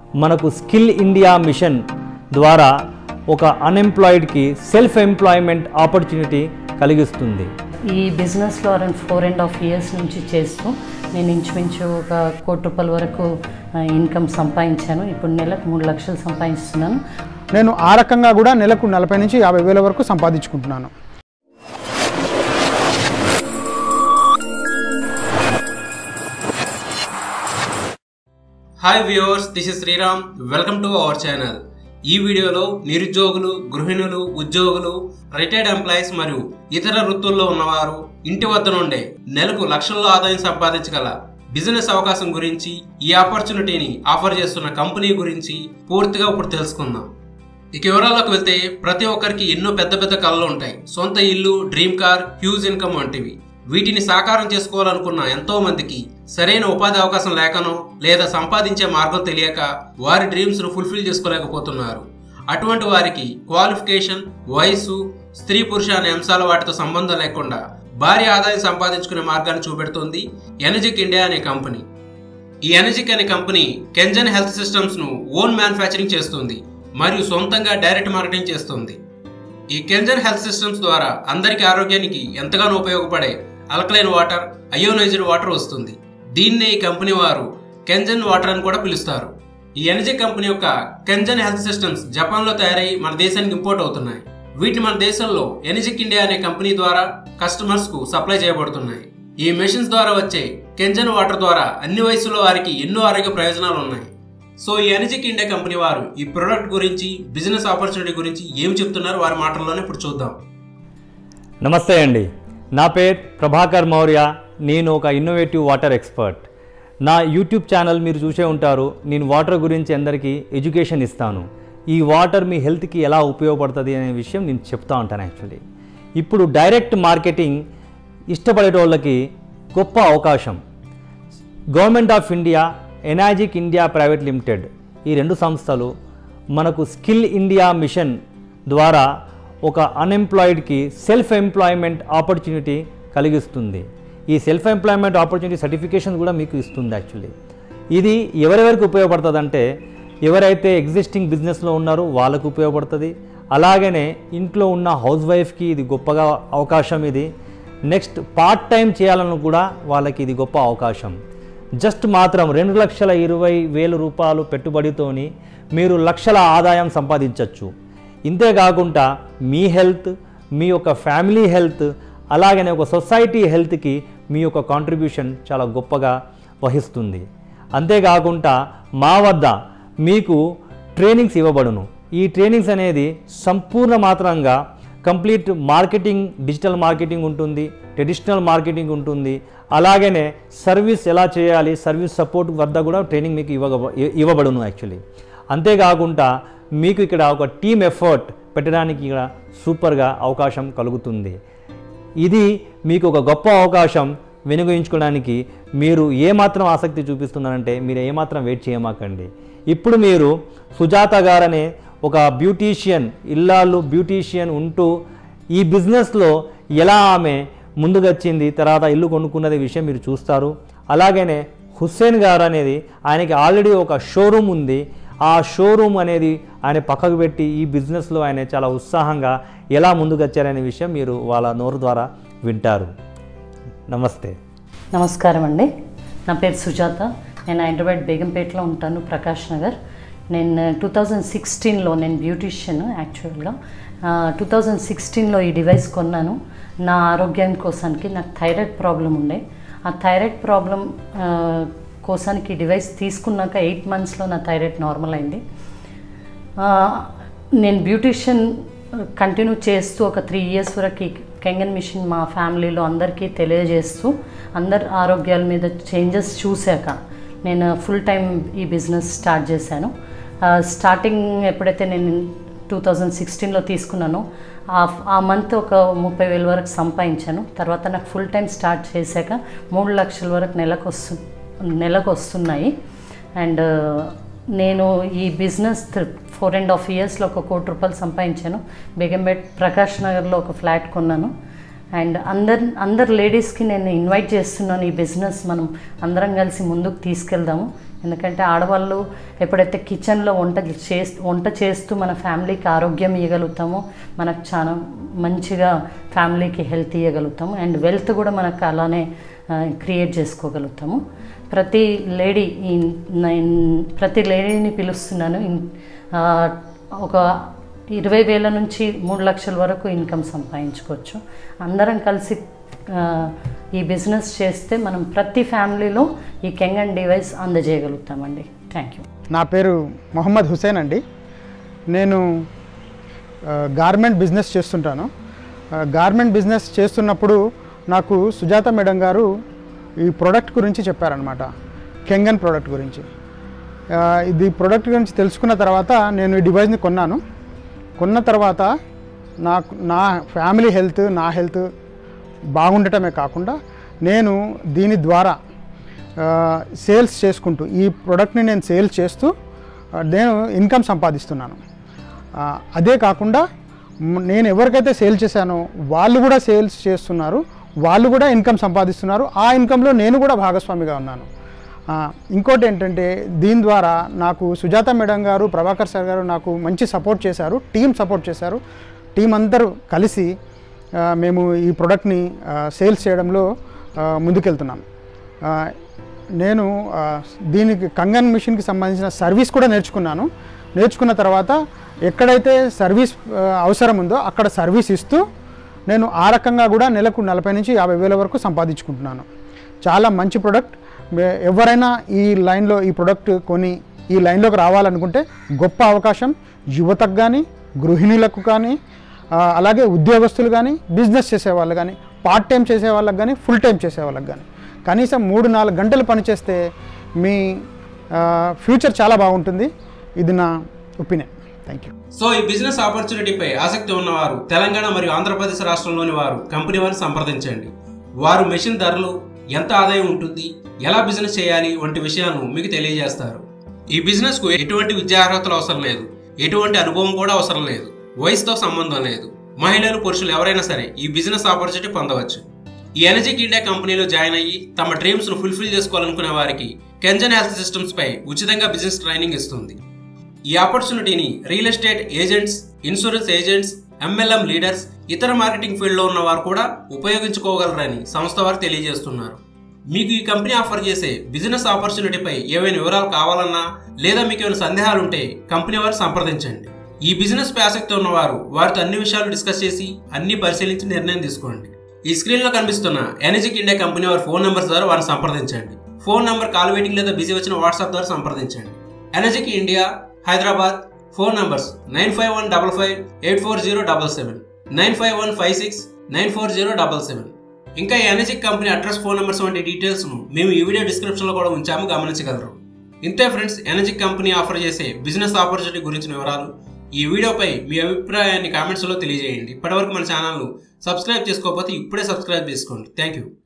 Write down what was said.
మనకు skill India mission ద్వారా ఒక అన్ఎంప్లాయిడ్కి సెల్ఫ్ ఎంప్లాయ్మెంట్ ఆపర్చునిటీ కలిగిస్తుంది ఈ బిజినెస్లో around four and half years నుంచి చేస్తూ నేను ఇంచుమించు ఒక కోటి రూపాయల వరకు ఇన్కమ్ సంపాదించాను ఇప్పుడు నెలకు మూడు లక్షలు సంపాదిస్తున్నాను నేను ఆ రకంగా కూడా నెలకు నలభై నుంచి యాభై వేల వరకు సంపాదించుకుంటున్నాను hi viewers this is Sriram welcome to our channel ఈ వీడియోలో నిరుద్యోగులు గృహిణులు ఉద్యోగులు రిటైర్డ్ ఎంప్లాయీస్ మరియు ఇతర వృత్తుల్లో ఉన్నవారు ఇంటి వద్ద నుండే నెలకు లక్షల్లో ఆదాయం సంపాదించగల బిజినెస్ అవకాశం గురించి ఈ ఆపర్చునిటీని ఆఫర్ చేస్తున్న కంపెనీ గురించి పూర్తిగా ఇప్పుడు తెలుసుకుందాం ఇక వివరాల్లోకి వెళ్తే ప్రతి ఒక్కరికి ఎన్నో పెద్ద పెద్ద కళలు ఉంటాయి సొంత ఇల్లు డ్రీమ్ కార్ హ్యూజ్ ఇన్కమ్ వంటివి వీటిని సాకారం చేసుకోవాలనుకున్న ఎంతో మందికి సరైన ఉపాధి అవకాశం లేకనో లేదా సంపాదించే మార్గం తెలియక వారి డ్రీమ్స్ ను ఫుల్ఫిల్ చేసుకోలేకపోతున్నారు అటువంటి వారికి క్వాలిఫికేషన్ వయసు స్త్రీ పురుష అనే అంశాల వాటితో సంబంధం లేకుండా భారీ ఆదాయం సంపాదించుకునే మార్గాన్ని చూపెడుతోంది ఎనర్జిక్ ఇండియా అనే కంపెనీ ఈ ఎనర్జిక్ అనే కంపెనీ కెంజన్ హెల్త్ సిస్టమ్స్ ను ఓన్ మ్యానుఫ్యాక్చరింగ్ చేస్తుంది మరియు సొంతంగా డైరెక్ట్ మార్కెటింగ్ చేస్తుంది ఈ కెంజన్ హెల్త్ సిస్టమ్స్ ద్వారా అందరికీ ఆరోగ్యానికి ఎంతగానో ఉపయోగపడే అల్కలైన్ వాటర్ అయోనైజ్డ్ వాటర్ వస్తుంది దీన్నే ఈ కంపెనీ వారు కెంజన్ వాటర్ అని కూడా పిలుస్తారు ఈ ఎనర్జీ కంపెనీ యొక్క కెంజన్ హెల్త్ సిస్టమ్స్ జపాన్లో తయారై మన దేశానికి ఇంపోర్ట్ అవుతున్నాయి వీటిని మన దేశంలో ఎనర్జిక్ ఇండియా అనే కంపెనీ ద్వారా కస్టమర్స్ కు సప్లై చేయబడుతున్నాయి ఈ మెషిన్స్ ద్వారా వచ్చే కెంజన్ వాటర్ ద్వారా అన్ని వయసులో వారికి ఎన్నో ఆరోగ్య ప్రయోజనాలు ఉన్నాయి సో ఈ ఎనర్జిక్ ఇండియా కంపెనీ వారు ఈ ప్రొడక్ట్ గురించి బిజినెస్ ఆపర్చునిటీ గురించి ఏం చెప్తున్నారు వారి మాటల్లోనే ఇప్పుడు చూద్దాం నమస్తే అండి నా పేరు ప్రభాకర్ మౌర్య నేను ఒక ఇన్నోవేటివ్ వాటర్ ఎక్స్పర్ట్ నా యూట్యూబ్ ఛానల్ మీరు చూసే ఉంటారు నేను వాటర్ గురించి అందరికీ ఎడ్యుకేషన్ ఇస్తాను ఈ వాటర్ మీ హెల్త్కి ఎలా ఉపయోగపడుతుంది అనే విషయం నేను చెప్తా ఉంటాను యాక్చువల్లీ ఇప్పుడు డైరెక్ట్ మార్కెటింగ్ ఇష్టపడే వాళ్ళకి గొప్ప అవకాశం government of India Enagic India private limited ఈ రెండు సంస్థలు మనకు స్కిల్ ఇండియా మిషన్ ద్వారా ఒక అన్ఎంప్లాయిడ్కి సెల్ఫ్ ఎంప్లాయ్మెంట్ ఆపర్చునిటీ కలిగిస్తుంది ఈ సెల్ఫ్ ఎంప్లాయ్మెంట్ ఆపర్చునిటీ సర్టిఫికేషన్ కూడా మీకు ఇస్తుంది యాక్చువల్లీ ఇది ఎవరెవరికి ఉపయోగపడుతుంది అంటే ఎవరైతే ఎగ్జిస్టింగ్ బిజినెస్లో ఉన్నారో వాళ్ళకు ఉపయోగపడుతుంది అలాగనే ఇంట్లో ఉన్న హౌస్ వైఫ్కి ఇది గొప్పగా అవకాశం ఇది నెక్స్ట్ పార్ట్ టైం చేయాలని కూడా వాళ్ళకి ఇది గొప్ప అవకాశం జస్ట్ మాత్రం రెండు లక్షల ఇరవై వేల రూపాయలు పెట్టుబడితోని మీరు లక్షల ఆదాయం సంపాదించవచ్చు ఇంతేకాకుండా మీ హెల్త్ మీ యొక్క ఫ్యామిలీ హెల్త్ అలాగనే ఒక సొసైటీ హెల్త్కి మీ యొక్క కాంట్రిబ్యూషన్ చాలా గొప్పగా వహిస్తుంది అంతేకాకుండా మా వద్ద మీకు ట్రైనింగ్స్ ఇవ్వబడును ఈ ట్రైనింగ్స్ అనేది సంపూర్ణ మాత్రంగా కంప్లీట్ మార్కెటింగ్ డిజిటల్ మార్కెటింగ్ ఉంటుంది ట్రెడిషనల్ మార్కెటింగ్ ఉంటుంది అలాగనే సర్వీస్ ఎలా చేయాలి సర్వీస్ సపోర్ట్ వద్ద కూడా ట్రైనింగ్ మీకు ఇవ్వగ ఇవ్వబడును యాక్చువల్లీ అంతేకాకుండా మీకు ఇక్కడ ఒక టీమ్ ఎఫర్ట్ పెట్టడానికి ఇక్కడ సూపర్గా అవకాశం కలుగుతుంది ఇది మీకు ఒక గొప్ప అవకాశం వినియోగించుకోవడానికి మీరు ఏమాత్రం ఆసక్తి చూపిస్తున్నారంటే మీరు ఏమాత్రం వెయిట్ చేయమాకండి ఇప్పుడు మీరు సుజాత గారనే ఒక బ్యూటీషియన్ ఇల్లాలు బ్యూటీషియన్ ఉంటూ ఈ బిజినెస్లో ఎలా ఆమె ముందుకొచ్చింది తర్వాత ఇల్లు కొనుక్కున్నది విషయం మీరు చూస్తారు అలాగనే హుస్సేన్ గారు అనేది ఆయనకి ఆల్రెడీ ఒక షోరూమ్ ఉంది ఆ షోరూమ్ అనేది ఆయన పక్కకు పెట్టి ఈ బిజినెస్లో ఆయన చాలా ఉత్సాహంగా ఎలా ముందుకొచ్చారనే విషయం మీరు వాళ్ళ నోరు ద్వారా వింటారు నమస్తే నమస్కారం అండి నా పేరు సుజాత నేను హైదరాబాద్ బేగంపేటలో ఉంటాను ప్రకాష్ నగర్ నేను టూ థౌజండ్ సిక్స్టీన్లో నేను బ్యూటిషియన్ యాక్చువల్గా టూ థౌజండ్ సిక్స్టీన్లో ఈ డివైస్ కొన్నాను నా ఆరోగ్యం కోసానికి నాకు థైరాయిడ్ ప్రాబ్లం ఉండే ఆ థైరాయిడ్ ప్రాబ్లం కోసానికి ఈ డివైస్ తీసుకున్నాక ఎయిట్ మంత్స్లో నా థైరాయిడ్ నార్మల్ అయింది ఆ, నేను బ్యూటిషియన్ కంటిన్యూ చేస్తూ ఒక త్రీ ఇయర్స్ వరకు ఈ కెంగన్ మిషన్ మా ఫ్యామిలీలో అందరికీ తెలియజేస్తూ అందరి ఆరోగ్యాల మీద చేంజెస్ చూశాక నేను ఫుల్ టైం ఈ బిజినెస్ స్టార్ట్ చేశాను ఆ, స్టార్టింగ్ ఎప్పుడైతే నేను టూ థౌజండ్ సిక్స్టీన్లో తీసుకున్నానో ఆ ఆ మంత్ ఒక ముప్పై వేల వరకు సంపాదించాను తర్వాత నాకు ఫుల్ టైం స్టార్ట్ చేశాక మూడు లక్షల వరకు నెలకు వస్తు నెలకు వస్తున్నాయి అండ్ నేను ఈ బిజినెస్ ఫోర్ అండ్ హాఫ్ ఇయర్స్లో ఒక కోటి రూపాయలు సంపాదించాను బేగంపేట్ ప్రకాష్ నగర్లో ఒక ఫ్లాట్ కొన్నాను అండ్ అందరు అందరు లేడీస్కి నేను ఇన్వైట్ చేస్తున్నాను ఈ బిజినెస్ మనం అందరం కలిసి ముందుకు తీసుకెళ్దాము ఎందుకంటే ఆడవాళ్ళు ఎప్పుడైతే కిచెన్లో వంట చేస్తూ వంట చేస్తూ మన ఫ్యామిలీకి ఆరోగ్యం ఇవ్వగలుగుతామో మనకు చాలా మంచిగా ఫ్యామిలీకి హెల్త్ ఇవ్వగలుగుతాము అండ్ వెల్త్ కూడా మనకు అలానే క్రియేట్ చేసుకోగలుగుతాము ప్రతి లేడీ ఈ నైన్- ప్రతి లేడీని పిలుస్తున్నాను ఇన్- ఆ, ఒక ఇరవై వేల నుంచి మూడు లక్షల వరకు ఇన్కమ్ సంపాదించుకోవచ్చు అందరం కలిసి ఆ, ఈ బిజినెస్ చేస్తే మనం ప్రతి ఫ్యామిలీలో ఈ కెంగన్ డివైస్ అందజేయగలుగుతామండి థ్యాంక్ యూ నా పేరు మొహమ్మద్ హుసేన్ అండి నేను ఆ, గార్మెంట్ బిజినెస్ చేస్తుంటాను ఆ, గార్మెంట్ బిజినెస్ చేస్తున్నప్పుడు నాకు సుజాత మేడం గారు ఈ ప్రోడక్ట్ గురించి చెప్పారనమాట కెంగన్ ప్రోడక్ట్ గురించి ఆ, ఇది ప్రోడక్ట్ గురించి తెలుసుకున్న తర్వాత నేను ఈ డివైస్ని కొన్నాను కొన్న తర్వాత నాకు నా ఫ్యామిలీ హెల్త్ నా హెల్త్ బాగుండటమే కాకుండా నేను దీని ద్వారా సేల్స్ చేసుకుంటూ ఈ ప్రోడక్ట్ని నేను సేల్ చేస్తూ ఆ, నేను ఇన్కమ్ సంపాదిస్తున్నాను ఆ, అదే కాకుండా మ్, నేను ఎవరికైతే సేల్ చేశానో వాళ్ళు కూడా సేల్స్ చేస్తున్నారు వాళ్ళు కూడా ఇన్కమ్ సంపాదిస్తున్నారు ఆ ఇన్కంలో నేను కూడా భాగస్వామిగా ఉన్నాను ఆ, ఇంకోటి ఏంటంటే దీని ద్వారా నాకు సుజాత మేడం గారు ప్రభాకర్ సార్ గారు నాకు మంచి సపోర్ట్ చేశారు టీం సపోర్ట్ చేశారు టీం అందరూ కలిసి ఆ, మేము ఈ ప్రోడక్ట్ని సేల్స్ చేయడంలో ఆ, ముందుకెళ్తున్నాం ఆ, నేను ఆ, దీనికి కంగన్ మిషన్కి సంబంధించిన సర్వీస్ కూడా నేర్చుకున్నాను నేర్చుకున్న తర్వాత ఎక్కడైతే సర్వీస్ ఆ, అవసరం ఉందో అక్కడ సర్వీస్ ఇస్తూ నేను ఆ రకంగా కూడా నెలకు నలభై నుంచి యాభై వేల వరకు సంపాదించుకుంటున్నాను చాలా మంచి ప్రోడక్ట్ మే- ఎవరైనా ఈ లైన్లో ఈ ప్రోడక్ట్ కొని ఈ లైన్లోకి రావాలనుకుంటే గొప్ప అవకాశం యువతకు కానీ గృహిణులకు కానీ ఆ, అలాగే ఉద్యోగస్తులు కానీ బిజినెస్ చేసే వాళ్ళు కానీ పార్ట్ టైం చేసే వాళ్ళకి కానీ ఫుల్ టైం చేసే వాళ్ళకి కానీ కనీసం మూడు నాలుగు గంటలు పనిచేస్తే మీ ఫ్యూచర్ చాలా బాగుంటుంది ఇది నా ఒపీనియన్ థ్యాంక్ యూ సో ఈ బిజినెస్ ఆపర్చునిటీపై ఆసక్తి ఉన్నవారు తెలంగాణ మరియు ఆంధ్రప్రదేశ్ రాష్ట్రంలోని వారు కంపెనీ వారిని సంప్రదించండి వారు మెషిన్ ధరలు ఎంత ఆదాయం ఉంటుంది ఎలా బిజినెస్ చేయాలి వంటి విషయాలను మీకు తెలియజేస్తారు ఈ బిజినెస్ కు ఎటువంటి విద్యా అర్హతలు అవసరం లేదు ఎటువంటి అనుభవం కూడా అవసరం లేదు వయసుతో సంబంధం లేదు మహిళలు పురుషులు ఎవరైనా సరే ఈ బిజినెస్ ఆపర్చునిటీ పొందవచ్చు ఈ ఎనర్జిక్ ఇండియా కంపెనీలో జాయిన్ అయ్యి తమ డ్రీమ్స్ ను ఫుల్ఫిల్ చేసుకోవాలనుకునే వారికి కెంజన్ హెల్త్ సిస్టమ్స్ పై ఉచితంగా బిజినెస్ ట్రైనింగ్ ఇస్తుంది ఈ ఆపర్చునిటీని real estate agents insurance agents MLM leaders ఇతర మార్కెటింగ్ ఫీల్డ్లో ఉన్న వారు కూడా ఉపయోగించుకోగలరని సంస్థ వారు తెలియజేస్తున్నారు మీకు ఈ కంపెనీ ఆఫర్ చేసే బిజినెస్ ఆపర్చునిటీపై ఏవైనా వివరాలు కావాలన్నా లేదా మీకు ఏమైనా సందేహాలు ఉంటే కంపెనీ వారు సంప్రదించండి ఈ బిజినెస్ పై ఆసక్తి ఉన్నవారు వారితో అన్ని విషయాలు డిస్కస్ చేసి అన్ని పరిశీలించి నిర్ణయం తీసుకోండి ఈ స్క్రీన్ లో కనిపిస్తున్న ఎనర్జిక్ ఇండియా కంపెనీ వారి ఫోన్ నెంబర్ ద్వారా వారిని సంప్రదించండి ఫోన్ నంబర్ కాల్ వెయిటింగ్ లేదా బిజీ వచ్చిన వాట్సాప్ ద్వారా సంప్రదించండి Enagic India Hyderabad phone numbers nine five one double five eight four zero double seven nine five one five six nine four zero double seven ఇంకా ఈ Enagic company address phone numbers వంటి details ను మేము ఈ video description లో కూడా ఉంచాము గమనించగలరు ఇంతే ఫ్రెండ్స్ ఎనర్జిక్ కంపెనీ ఆఫర్ చేసే బిజినెస్ ఆపర్చునిటీ గురించిన వివరాలు ఈ వీడియోపై మీ అభిప్రాయాన్ని కామెంట్స్ లో తెలియజేయండి ఇప్పటివరకు మన ఛానల్ను సబ్స్క్రైబ్ చేసుకోకపోతే ఇప్పుడే సబ్స్క్రైబ్ చేసుకోండి థ్యాంక్ యూ